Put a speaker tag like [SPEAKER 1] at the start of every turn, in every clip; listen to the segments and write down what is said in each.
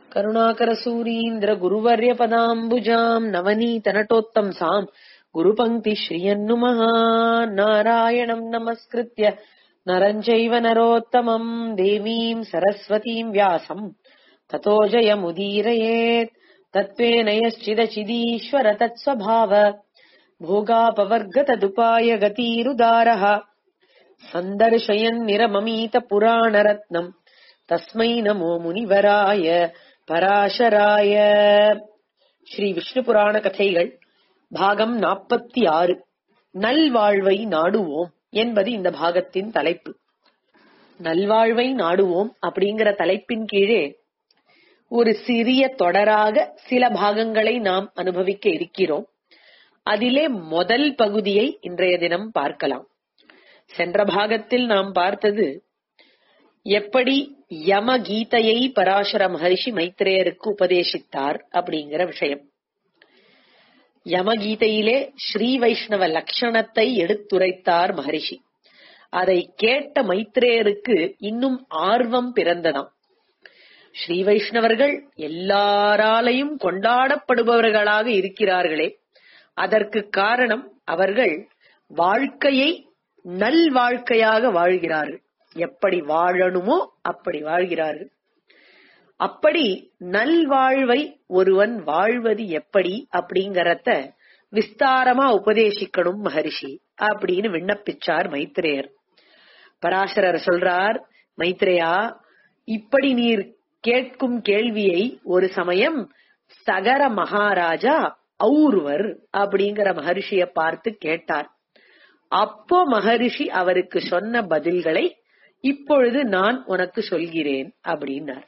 [SPEAKER 1] करुणाकरसूरीन्द्र गुरुवर्यपदाम्बुजाम् नवनीतनटोत्तंसाम् गुरुपङ्क्तिश्रियन्नुमः नारायणम् नमस्कृत्य नरम् चैव नरोत्तमम् देवीम् सरस्वतीम् व्यासम् ततो जयमुदीरयेत् तत्त्वेन यश्चिदचिदीश्वर तत्स्वभाव भोगापवर्गतदुपाय गतीरुदारः सन्दर्शयन्निरममीतपुराणरत्नम् तस्मै नमो முனிவராய பராசராய ஸ்ரீ விஷ்ணு புராண கதைகள் பாகம் நாற்பத்தி ஆறு நல்வாழ்வை நாடுவோம் என்பது இந்த பாகத்தின் தலைப்பு நல்வாழ்வை நாடுவோம் அப்படிங்கிற தலைப்பின் கீழே ஒரு சிறிய தொடராக சில பாகங்களை நாம் அனுபவிக்க இருக்கிறோம் அதிலே முதல் பகுதியை இன்றைய தினம் பார்க்கலாம் சென்ற பாகத்தில் நாம் பார்த்தது எப்படி யம கீதையை பராசர மகர்ஷி மைத்ரேயருக்கு உபதேசித்தார் அப்படிங்கிற விஷயம் யமகீதையிலே ஸ்ரீ வைஷ்ணவ லட்சணத்தை எடுத்துரைத்தார் மகரிஷி அதை கேட்ட மைத்ரேயருக்கு இன்னும் ஆர்வம் பிறந்ததாம் ஸ்ரீ வைஷ்ணவர்கள் எல்லாராலையும் கொண்டாடப்படுபவர்களாக இருக்கிறார்களே அதற்கு காரணம் அவர்கள் வாழ்க்கையை நல் வாழ்க்கையாக வாழ்கிறார்கள் எப்படி வாழணுமோ அப்படி வாழ்கிறார்கள் அப்படி நல்வாழ்வை ஒருவன் வாழ்வது எப்படி அப்படிங்கறத விஸ்தாரமா உபதேசிக்கணும் மகரிஷி அப்படின்னு விண்ணப்பிச்சார் மைத்ரேயர் பராசரர் சொல்றார் மைத்ரேயா இப்படி நீர் கேட்கும் கேள்வியை ஒரு சமயம் சகர மகாராஜா ஔர்வர் அப்படிங்கிற மகரிஷிய பார்த்து கேட்டார் அப்போ மகரிஷி அவருக்கு சொன்ன பதில்களை இப்பொழுது நான் உனக்கு சொல்கிறேன் அப்படின்னார்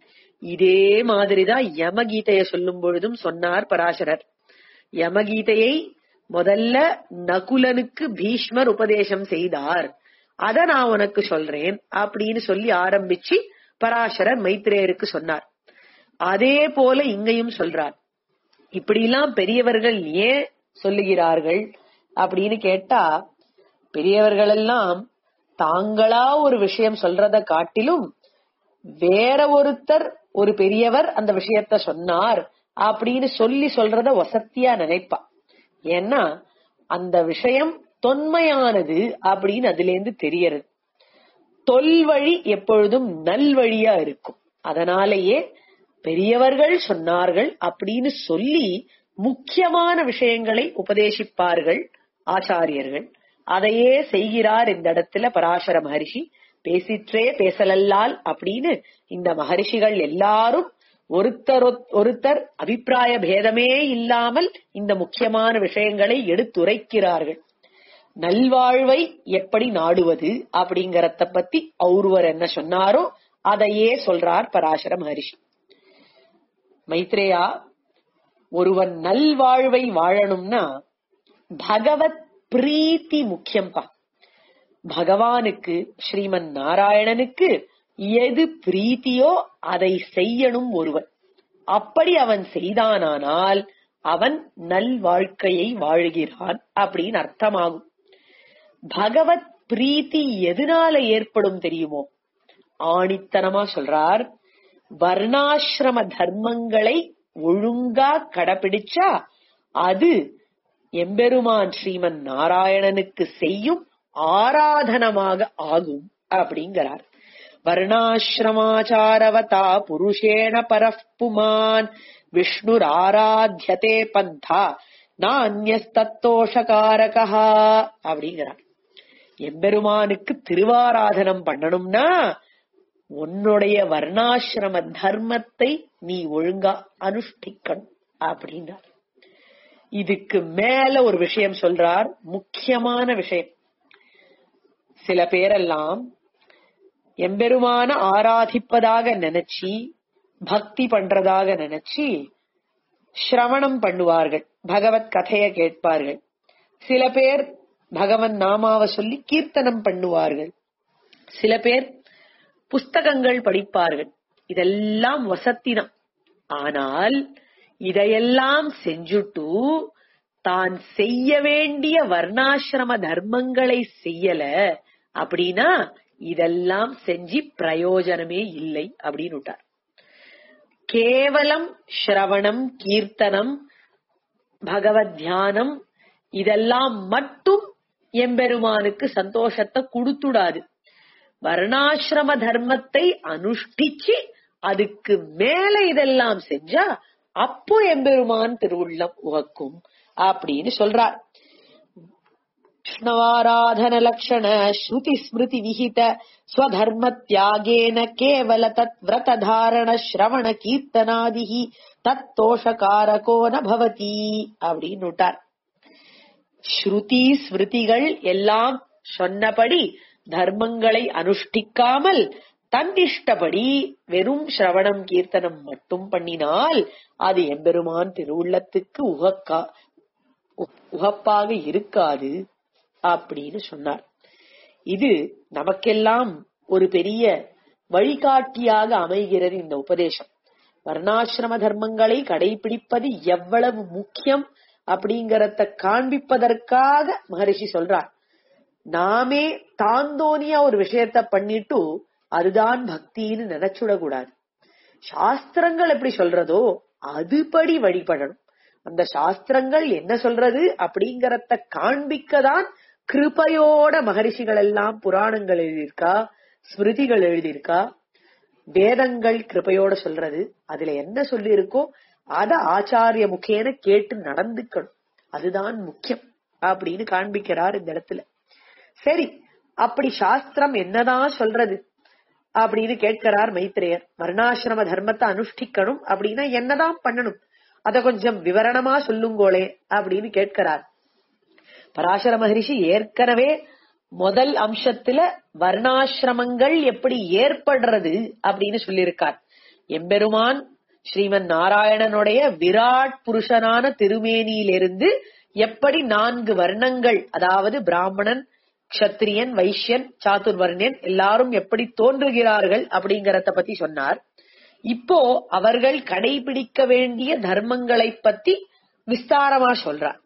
[SPEAKER 1] இதே மாதிரிதான் யமகீதைய சொல்லும் பொழுதும் சொன்னார் பராசரர் யமகீதையை முதல்ல நகுலனுக்கு பீஷ்மர் உபதேசம் செய்தார் அத நான் உனக்கு சொல்றேன் அப்படின்னு சொல்லி ஆரம்பிச்சு பராசரர் மைத்ரேயருக்கு சொன்னார் அதே போல இங்கேயும் சொல்றார் இப்படிலாம் பெரியவர்கள் ஏன் சொல்லுகிறார்கள் அப்படின்னு கேட்டா பெரியவர்கள் எல்லாம் தாங்களா ஒரு விஷயம் சொல்றத காட்டிலும் வேற ஒருத்தர் ஒரு பெரியவர் அந்த விஷயத்த சொன்னார் அப்படின்னு சொல்லி சொல்றத வசத்தியா நினைப்பா ஏன்னா அந்த விஷயம் தொன்மையானது அப்படின்னு அதுல இருந்து தெரியறது தொல்வழி எப்பொழுதும் நல்வழியா இருக்கும் அதனாலேயே பெரியவர்கள் சொன்னார்கள் அப்படின்னு சொல்லி முக்கியமான விஷயங்களை உபதேசிப்பார்கள் ஆச்சாரியர்கள் அதையே செய்கிறார் இந்த இடத்துல பராசர மகரிஷி பேசிற்றே பேசலல்லால் அப்படின்னு இந்த மகரிஷிகள் எல்லாரும் ஒருத்தர் ஒருத்தர் அபிப்பிராய பேதமே இல்லாமல் இந்த முக்கியமான விஷயங்களை எடுத்துரைக்கிறார்கள் நல்வாழ்வை எப்படி நாடுவது அப்படிங்கறத பத்தி ஒருவர் என்ன சொன்னாரோ அதையே சொல்றார் பராசர மகரிஷி மைத்ரேயா ஒருவன் நல்வாழ்வை வாழணும்னா பகவத் பிரீத்தி முக்கியம்பா பகவானுக்கு ஸ்ரீமன் நாராயணனுக்கு எது பிரீத்தியோ அதை செய்யணும் ஒருவன் அப்படி அவன் செய்தானானால் அவன் நல் வாழ்க்கையை வாழுகிறான் அப்படின்னு அர்த்தமாகும் பகவத் பிரீத்தி எதனால ஏற்படும் தெரியுமோ ஆணித்தனமா சொல்றார் வர்ணாசிரம தர்மங்களை ஒழுங்கா கடைபிடிச்சா அது எம்பெருமான் ஸ்ரீமன் நாராயணனுக்கு செய்யும் ஆராதனமாக ஆகும் அப்படிங்கிறார் வர்ணாசிரமாச்சாரவதா புருஷேண பரப்புமான் விஷ்ணுர் ஆராத்தியதே பந்தா நானியஸ்தத்தோஷகாரகா அப்படிங்கிறார் எம்பெருமானுக்கு திருவாராதனம் பண்ணணும்னா உன்னுடைய வர்ணாசிரம தர்மத்தை நீ ஒழுங்கா அனுஷ்டிக்கணும் அப்படின்றார் இதுக்கு மேல ஒரு விஷயம் சொல்றார் முக்கியமான விஷயம் சில பேரெல்லாம் எம்பெருமான ஆராதிப்பதாக நினைச்சி பக்தி பண்றதாக நினைச்சி சிரவணம் பண்ணுவார்கள் பகவத் கதைய கேட்பார்கள் சில பேர் பகவன் நாமாவை சொல்லி கீர்த்தனம் பண்ணுவார்கள் சில பேர் புஸ்தகங்கள் படிப்பார்கள் இதெல்லாம் வசத்தினம் ஆனால் இதையெல்லாம் செஞ்சுட்டு தான் செய்ய வேண்டிய வர்ணாசிரம தர்மங்களை செய்யல அப்படின்னா இதெல்லாம் செஞ்சு பிரயோஜனமே இல்லை அப்படின்னு விட்டார் கேவலம் ஸ்ரவணம் கீர்த்தனம் பகவத் தியானம் இதெல்லாம் மட்டும் எம்பெருமானுக்கு சந்தோஷத்தை கொடுத்துடாது வர்ணாசிரம தர்மத்தை அனுஷ்டிச்சு அதுக்கு மேல இதெல்லாம் செஞ்சா அப்போ எம்பெருமான் திருவுள்ளம் உகக்கும் அப்படின்னு சொல்றார் விஷ்ணவாராதன லக்ஷண ஸ்ருதி ஸ்மிருதி விஹித ஸ்வதர்ம தியாகேன கேவல தத் விரத தாரண ஸ்ரவண கீர்த்தனாதிகி தத்தோஷகாரகோ ந பவதி அப்படின்னு விட்டார் ஸ்ருதி ஸ்மிருதிகள் எல்லாம் சொன்னபடி தர்மங்களை அனுஷ்டிக்காமல் தன் இஷ்டப்படி வெறும் சிரவணம் கீர்த்தனம் மட்டும் பண்ணினால் அது எம்பெருமான் திருவுள்ளத்துக்கு உகக்கா உ- உகப்பாக இருக்காது அப்படின்னு சொன்னார் இது நமக்கெல்லாம் ஒரு பெரிய வழிகாட்டியாக அமைகிறது இந்த உபதேசம் வர்ணாசிரம தர்மங்களை கடைபிடிப்பது எவ்வளவு முக்கியம் அப்படிங்கறத காண்பிப்பதற்காக மகரிஷி சொல்றார் நாமே தாந்தோனியா ஒரு விஷயத்த பண்ணிட்டு அதுதான் பக்தின்னு நினைச்சுடக்கூடாது சாஸ்திரங்கள் எப்படி சொல்றதோ அதுபடி வழிபடணும் அந்த சாஸ்திரங்கள் என்ன சொல்றது அப்படிங்கறத காண்பிக்கதான் கிருபையோட மகரிஷிகள் எல்லாம் புராணங்கள் எழுதியிருக்கா ஸ்மிருதிகள் எழுதியிருக்கா வேதங்கள் கிருபையோட சொல்றது அதுல என்ன சொல்லி இருக்கோ அத ஆச்சாரிய முகேன கேட்டு நடந்துக்கணும் அதுதான் முக்கியம் அப்படின்னு காண்பிக்கிறார் இந்த இடத்துல சரி அப்படி சாஸ்திரம் என்னதான் சொல்றது அப்படின்னு கேட்கிறார் மைத்ரேயர் வர்ணாசிரம தர்மத்தை அனுஷ்டிக்கணும் அப்படின்னா என்னதான் பண்ணணும் அத கொஞ்சம் விவரணமா சொல்லுங்கோளே அப்படின்னு கேட்கிறார் பராசர மகரிஷி ஏற்கனவே முதல் அம்சத்துல வர்ணாசிரமங்கள் எப்படி ஏற்படுறது அப்படின்னு சொல்லியிருக்கார் எம்பெருமான் ஸ்ரீமன் நாராயணனுடைய விராட் புருஷனான திருமேனியிலிருந்து எப்படி நான்கு வர்ணங்கள் அதாவது பிராமணன் க்ஷத்ரியன் வைஷ்யன் சாதுர்வர்ணியன் எல்லாரும் எப்படி தோன்றுகிறார்கள் அப்படிங்கறத பத்தி சொன்னார் இப்போ அவர்கள் கடைபிடிக்க வேண்டிய தர்மங்களை பத்தி விஸ்தாரமா சொல்றார்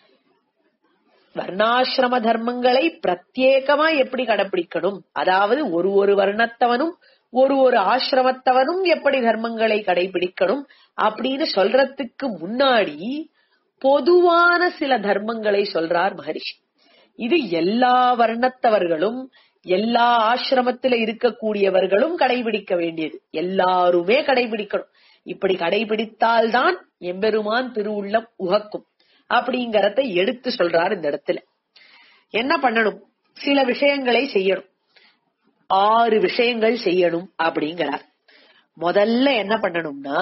[SPEAKER 1] வர்ணாசிரம தர்மங்களை பிரத்யேகமா எப்படி கடைபிடிக்கணும் அதாவது ஒரு ஒரு வர்ணத்தவனும் ஒரு ஒரு ஆசிரமத்தவனும் எப்படி தர்மங்களை கடைபிடிக்கணும் அப்படின்னு சொல்றதுக்கு முன்னாடி பொதுவான சில தர்மங்களை சொல்றார் மகரிஷி இது எல்லா வர்ணத்தவர்களும் எல்லா ஆசிரமத்துல இருக்கக்கூடியவர்களும் கடைபிடிக்க வேண்டியது எல்லாருமே கடைபிடிக்கணும் இப்படி கடைபிடித்தால்தான் எம்பெருமான் திருவுள்ளம் உகக்கும் அப்படிங்கறத எடுத்து சொல்றார் இந்த இடத்துல என்ன பண்ணணும் சில விஷயங்களை செய்யணும் ஆறு விஷயங்கள் செய்யணும் அப்படிங்கிறார் முதல்ல என்ன பண்ணணும்னா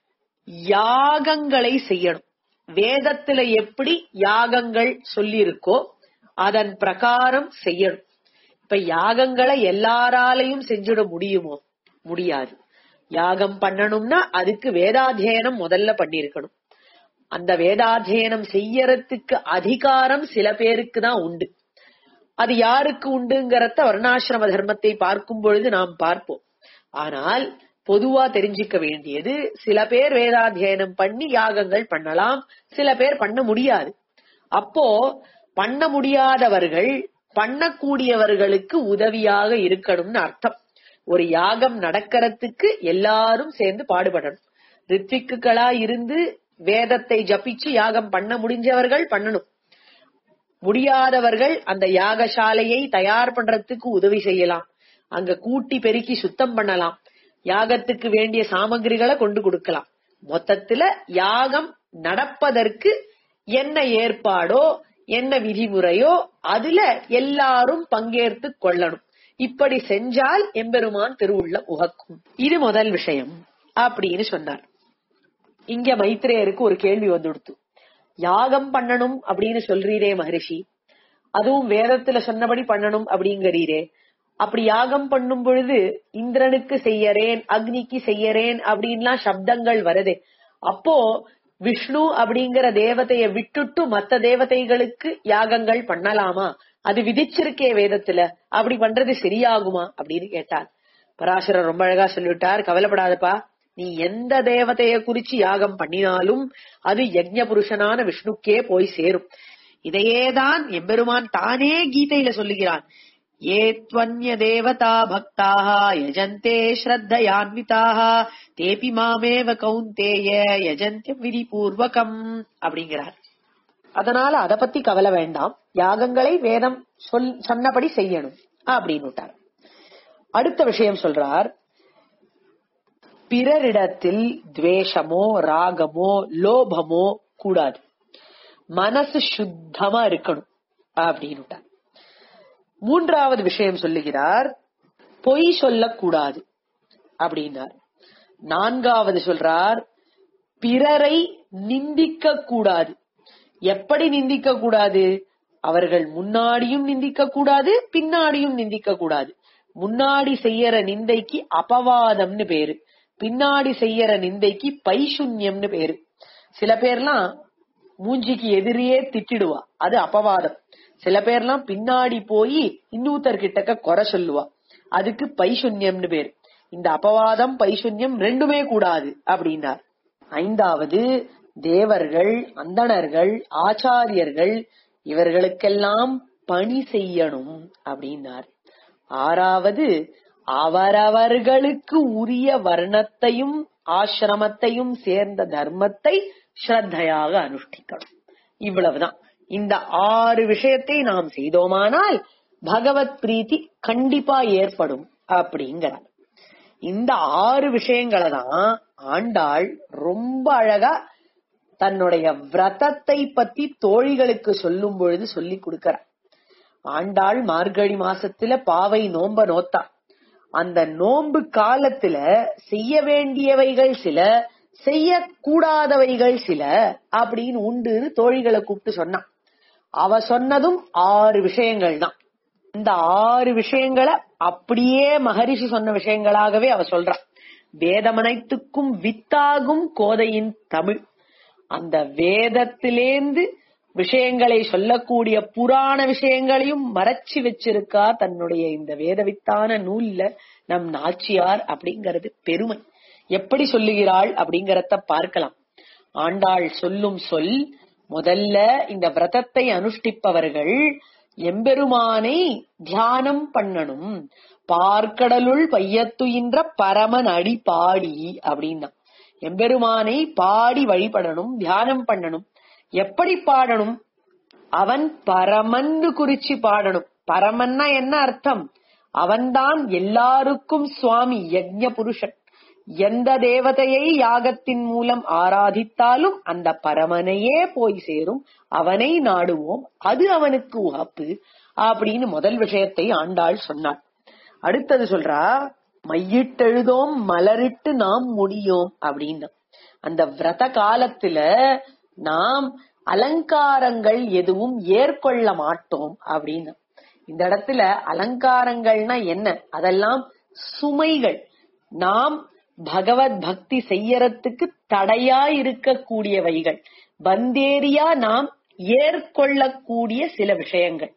[SPEAKER 1] யாகங்களை செய்யணும் வேதத்துல எப்படி யாகங்கள் சொல்லி இருக்கோ அதன் பிரகாரம் செய்யணும் இப்ப யாகங்களை எல்லாராலையும் செஞ்சிட முடியுமோ முடியாது யாகம் பண்ணணும்னா அதுக்கு வேதாத்தியனம் முதல்ல பண்ணிருக்கணும் அந்த வேதாத்தியனம் செய்யறதுக்கு அதிகாரம் சில பேருக்கு தான் உண்டு அது யாருக்கு உண்டுங்கிறத வர்ணாசிரம தர்மத்தை பார்க்கும் பொழுது நாம் பார்ப்போம் ஆனால் பொதுவா தெரிஞ்சுக்க வேண்டியது சில பேர் வேதாத்தியனம் பண்ணி யாகங்கள் பண்ணலாம் சில பேர் பண்ண முடியாது அப்போ பண்ண முடியாதவர்கள் பண்ணக்கூடியவர்களுக்கு உதவியாக இருக்கணும்னு அர்த்தம் ஒரு யாகம் நடக்கிறதுக்கு எல்லாரும் சேர்ந்து பாடுபடணும் ரித்விக்குகளா இருந்து வேதத்தை ஜபிச்சு யாகம் பண்ண முடிஞ்சவர்கள் பண்ணணும் முடியாதவர்கள் அந்த யாகசாலையை தயார் பண்றதுக்கு உதவி செய்யலாம் அங்க கூட்டி பெருக்கி சுத்தம் பண்ணலாம் யாகத்துக்கு வேண்டிய சாமகிரிகளை கொண்டு கொடுக்கலாம் மொத்தத்துல யாகம் நடப்பதற்கு என்ன ஏற்பாடோ என்ன விதிமுறையோ அதுல எல்லாரும் பங்கேற்று கொள்ளணும் இப்படி செஞ்சால் எம்பெருமான் திருவுள்ள உகக்கும் இது முதல் விஷயம் அப்படின்னு சொன்னார் இங்க மைத்ரேயருக்கு ஒரு கேள்வி வந்துடுத்து யாகம் பண்ணணும் அப்படின்னு சொல்றீரே மகரிஷி அதுவும் வேதத்துல சொன்னபடி பண்ணணும் அப்படிங்கிறீரே அப்படி யாகம் பண்ணும் பொழுது இந்திரனுக்கு செய்யறேன் அக்னிக்கு செய்யறேன் அப்படின்லாம் சப்தங்கள் வருதே அப்போ விஷ்ணு அப்படிங்கிற தேவதைய விட்டுட்டு மத்த தேவதைகளுக்கு யாகங்கள் பண்ணலாமா அது விதிச்சிருக்கே வேதத்துல அப்படி பண்றது சரியாகுமா அப்படின்னு கேட்டார் பராசரர் ரொம்ப அழகா சொல்லிவிட்டார் கவலைப்படாதப்பா நீ எந்த தேவதைய குறிச்சு யாகம் பண்ணினாலும் அது யஜ்ஞ புருஷனான விஷ்ணுக்கே போய் சேரும் இதையேதான் எம்பெருமான் தானே கீதையில சொல்லுகிறான் ये त्वन्यदेवता भक्ताः यजन्ते श्रद्धयान्विताः तेऽपि मामेव கௌந்தேய யஜந்தியம் விதிபூர்வகம் அப்படிங்கிறார் அதனால அத பத்தி கவலை வேண்டாம் யாகங்களை வேதம் சொல் சொன்னபடி செய்யணும் அப்படின்னு விட்டார் அடுத்த விஷயம் சொல்றார் பிறரிடத்தில் துவேஷமோ ராகமோ லோபமோ கூடாது மனசு சுத்தமா இருக்கணும் அப்படின்னு விட்டார் மூன்றாவது விஷயம் சொல்லுகிறார் பொய் சொல்லக்கூடாது அப்படின்னார் நான்காவது சொல்றார் பிறரை நிந்திக்க கூடாது எப்படி நிந்திக்க கூடாது அவர்கள் முன்னாடியும் நிந்திக்க கூடாது பின்னாடியும் நிந்திக்க கூடாது முன்னாடி செய்யற நிந்தைக்கு அபவாதம்னு பேரு பின்னாடி செய்யற நிந்தைக்கு பைசுன்யம்னு பேரு சில பேர்லாம் மூஞ்சிக்கு எதிரியே திட்டிடுவா அது அபவாதம் சில பேர்லாம் பின்னாடி போய் இன்னூத்தர் கிட்டக்க குறை சொல்லுவா அதுக்கு பைசுன்யம்னு பேரு இந்த அபவாதம் பைசுன்யம் ரெண்டுமே கூடாது அப்படின்னார் ஐந்தாவது தேவர்கள் அந்தணர்கள் ஆச்சாரியர்கள் இவர்களுக்கெல்லாம் பணி செய்யணும் அப்படின்னார் ஆறாவது அவரவர்களுக்கு உரிய வர்ணத்தையும் ஆசிரமத்தையும் சேர்ந்த தர்மத்தை ஸ்ரத்தையாக அனுஷ்டிக்கணும் இவ்வளவுதான் இந்த ஆறு விஷயத்தை நாம் செய்தோமானால் பகவத் பிரீத்தி கண்டிப்பா ஏற்படும் அப்படிங்கிறார் இந்த ஆறு விஷயங்களை தான் ஆண்டாள் ரொம்ப அழகா தன்னுடைய விரதத்தை பத்தி தோழிகளுக்கு சொல்லும் பொழுது சொல்லி கொடுக்கிறார் ஆண்டாள் மார்கழி மாசத்துல பாவை நோம்ப நோத்தா அந்த நோன்பு காலத்துல செய்ய வேண்டியவைகள் சில செய்யக்கூடாதவைகள் சில அப்படின்னு உண்டு தோழிகளை கூப்பிட்டு சொன்னான் அவ சொன்னதும் ஆறு விஷயங்கள் தான் இந்த ஆறு விஷயங்களை அப்படியே மகரிஷி சொன்ன விஷயங்களாகவே அவ சொல்றா வேதமனைத்துக்கும் வித்தாகும் கோதையின் தமிழ் அந்த வேதத்திலேந்து விஷயங்களை சொல்லக்கூடிய புராண விஷயங்களையும் மறைச்சு வச்சிருக்கா தன்னுடைய இந்த வேதவித்தான நூல்ல நம் நாச்சியார் அப்படிங்கறது பெருமை எப்படி சொல்லுகிறாள் அப்படிங்கறத பார்க்கலாம் ஆண்டாள் சொல்லும் சொல் முதல்ல இந்த விரதத்தை அனுஷ்டிப்பவர்கள் எம்பெருமானை தியானம் பண்ணணும் பார்க்கடலுள் பையத்துயின்ற பரமன் அடி பாடி அப்படின்னா எம்பெருமானை பாடி வழிபடணும் தியானம் பண்ணணும் எப்படி பாடணும் அவன் பரமன்னு குறிச்சு பாடணும் பரமன்னா என்ன அர்த்தம் அவன்தான் எல்லாருக்கும் சுவாமி யஜ்ஞ புருஷன் எந்த தேவதையை யாகத்தின் மூலம் ஆராதித்தாலும் அந்த பரமனையே போய் சேரும் அவனை நாடுவோம் அது அவனுக்கு உகப்பு அப்படின்னு முதல் விஷயத்தை ஆண்டாள் சொன்னாள் அடுத்தது சொல்றா மையிட்டெழுதோம் மலரிட்டு நாம் முடியோம் அப்படின்னு அந்த விரத காலத்துல நாம் அலங்காரங்கள் எதுவும் ஏற்கொள்ள மாட்டோம் அப்படின்னு இந்த இடத்துல அலங்காரங்கள்னா என்ன அதெல்லாம் சுமைகள் நாம் பகவத் பக்தி செய்யறதுக்கு தடையா இருக்கக்கூடியவைகள் பந்தேரியா நாம் ஏற்கொள்ளக்கூடிய சில விஷயங்கள்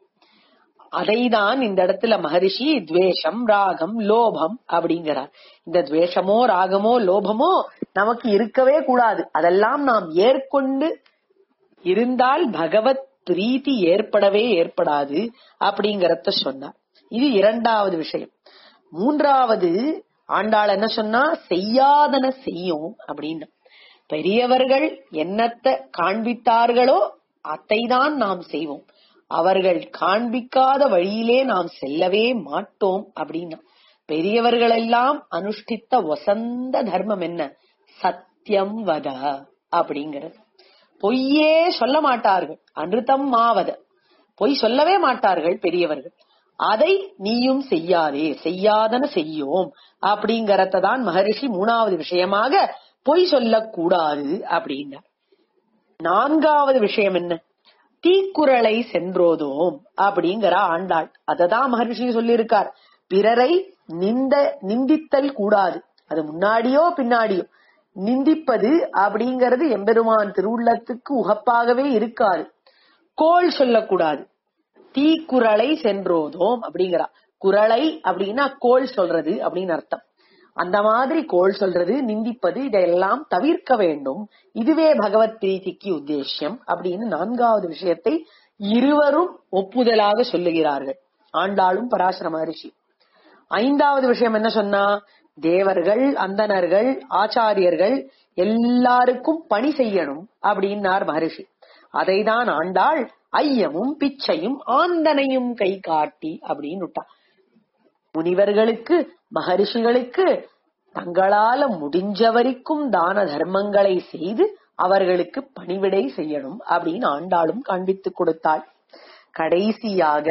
[SPEAKER 1] அதைதான் இந்த இடத்துல மகரிஷி துவேஷம் ராகம் லோபம் அப்படிங்கிறார் இந்த துவேஷமோ ராகமோ லோபமோ நமக்கு இருக்கவே கூடாது அதெல்லாம் நாம் ஏற்கொண்டு இருந்தால் பகவத் பிரீத்தி ஏற்படவே ஏற்படாது அப்படிங்கறத சொன்னார் இது இரண்டாவது விஷயம் மூன்றாவது ஆண்டாள் என்ன சொன்னா செய்யாதன செய்யும் அப்படின்னு பெரியவர்கள் என்னத்தை காண்பித்தார்களோ அத்தைதான் நாம் செய்வோம் அவர்கள் காண்பிக்காத வழியிலே நாம் செல்லவே மாட்டோம் அப்படின்னா பெரியவர்கள் எல்லாம் அனுஷ்டித்த வசந்த தர்மம் என்ன சத்தியம் வத அப்படிங்கிறது பொய்யே சொல்ல மாட்டார்கள் அனுதம் மாவத பொய் சொல்லவே மாட்டார்கள் பெரியவர்கள் அதை நீயும் செய்யாதே செய்யாதன செய்யோம் அப்படிங்கறத தான் மகரிஷி மூணாவது விஷயமாக பொய் சொல்லக்கூடாது அப்படின்னார் நான்காவது விஷயம் என்ன தீக்குறளை சென்றோதோம் அப்படிங்கிற ஆண்டாள் அததான் மகரிஷி சொல்லியிருக்கார் பிறரை நிந்த நிந்தித்தல் கூடாது அது முன்னாடியோ பின்னாடியோ நிந்திப்பது அப்படிங்கறது எம்பெருமான் திருவுள்ளத்துக்கு உகப்பாகவே இருக்காது கோள் சொல்லக்கூடாது தீக்குறளை சென்றோதோம் அப்படிங்கிறா குரலை அப்படின்னா கோள் சொல்றது அப்படின்னு அர்த்தம் அந்த மாதிரி கோள் சொல்றது நிந்திப்பது இதெல்லாம் தவிர்க்க வேண்டும் இதுவே பகவத் பிரீத்திக்கு உத்தேசியம் அப்படின்னு நான்காவது விஷயத்தை இருவரும் ஒப்புதலாக சொல்லுகிறார்கள் ஆண்டாளும் பராசர மகரிஷி ஐந்தாவது விஷயம் என்ன சொன்னா தேவர்கள் அந்தணர்கள் ஆச்சாரியர்கள் எல்லாருக்கும் பணி செய்யணும் அப்படின்னார் மகரிஷி அதைதான் ஆண்டாள் ஐயமும் பிச்சையும் ஆந்தனையும் கை காட்டி அப்படின்னு விட்டா முனிவர்களுக்கு மகரிஷிகளுக்கு தங்களால முடிஞ்ச வரைக்கும் தான தர்மங்களை செய்து அவர்களுக்கு பணிவிடை செய்யணும் அப்படின்னு ஆண்டாளும் காண்பித்துக் கொடுத்தாள் கடைசியாக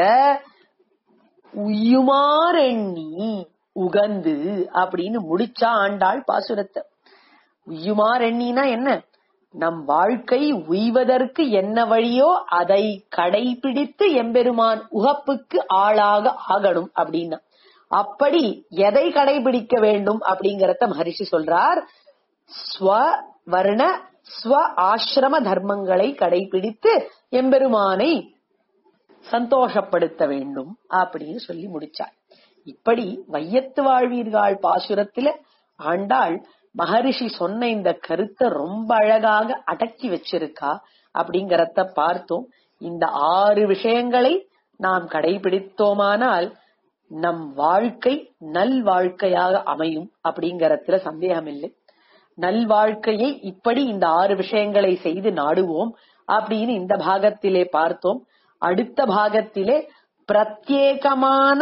[SPEAKER 1] உய்யுமாறெண்ணி உகந்து அப்படின்னு முடிச்சா ஆண்டாள் பாசுரத்தை உய்யுமாறெண்ணினா என்ன நம் வாழ்க்கை உய்வதற்கு என்ன வழியோ அதை கடைபிடித்து எம்பெருமான் உகப்புக்கு ஆளாக ஆகணும் அப்படின்னா அப்படி எதை கடைபிடிக்க வேண்டும் அப்படிங்கறத மகரிஷி சொல்றார் ஸ்வ வர்ண ஸ்வ ஆசிரம தர்மங்களை கடைபிடித்து எம்பெருமானை சந்தோஷப்படுத்த வேண்டும் அப்படின்னு சொல்லி முடிச்சார் இப்படி வையத்து வாழ்வீர்கள் பாசுரத்துல ஆண்டாள் மகரிஷி சொன்ன இந்த கருத்தை ரொம்ப அழகாக அடக்கி வச்சிருக்கா அப்படிங்கறத பார்த்தோம் இந்த ஆறு விஷயங்களை நாம் கடைபிடித்தோமானால் நம் வாழ்க்கை நல் வாழ்க்கையாக அமையும் அப்படிங்கறதுல சந்தேகம் இல்லை நல் வாழ்க்கையை இப்படி இந்த ஆறு விஷயங்களை செய்து நாடுவோம் அப்படின்னு இந்த பாகத்திலே பார்த்தோம் அடுத்த பாகத்திலே பிரத்யேகமான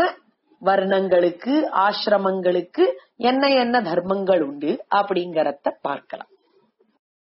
[SPEAKER 1] வர்ணங்களுக்கு ஆசிரமங்களுக்கு என்ன என்ன தர்மங்கள் உண்டு அப்படிங்கறத பார்க்கலாம்